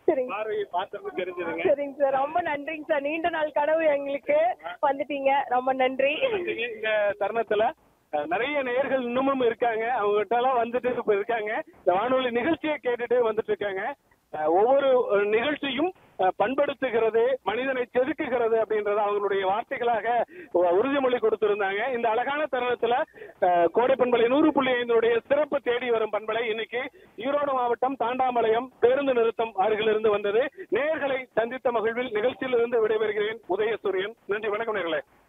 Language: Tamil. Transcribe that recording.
சரிங்க பார்வையை பார்த்தது தெரிஞ்சதுங்க சரிங்க சார் ரொம்ப நன்றிங்க சார் நீண்ட நாள் கனவு எங்களுக்கு வந்துட்டீங்க ரொம்ப நன்றி நன்றிங்க. இந்த தருணத்துல அஹ், நிறைய நேயர்கள் இன்னமும் இருக்காங்க அவங்ககிட்ட எல்லாம் வந்துட்டு இப்ப இருக்காங்க இந்த வானொலி நிகழ்ச்சியை கேட்டுட்டு வந்துட்டு இருக்காங்க அஹ், ஒவ்வொரு அஹ், நிகழ்ச்சியும் அஹ், பண்படுத்துகிறது மனிதனை செதுக்குகிறது அப்படின்றத அவங்களுடைய வார்த்தைகளாக உ- உறுதிமொழி கொடுத்திருந்தாங்க இந்த அழகான தருணத்துல அஹ், கோடை பண்பலை நூறு புள்ளி ஐந்தினுடைய சிறப்பு தேடி வரும் பண்பலை இன்னைக்கு ஈரோடு மாவட்டம் தாண்டாமலையம் பேருந்து நிறுத்தம் அருகிலிருந்து வந்தது நேயர்களை சந்தித்த மகிழ்வில் நிகழ்ச்சியிலிருந்து விடைபெறுகிறேன் உதயசூரியன் நன்றி வணக்கம் நேர்களே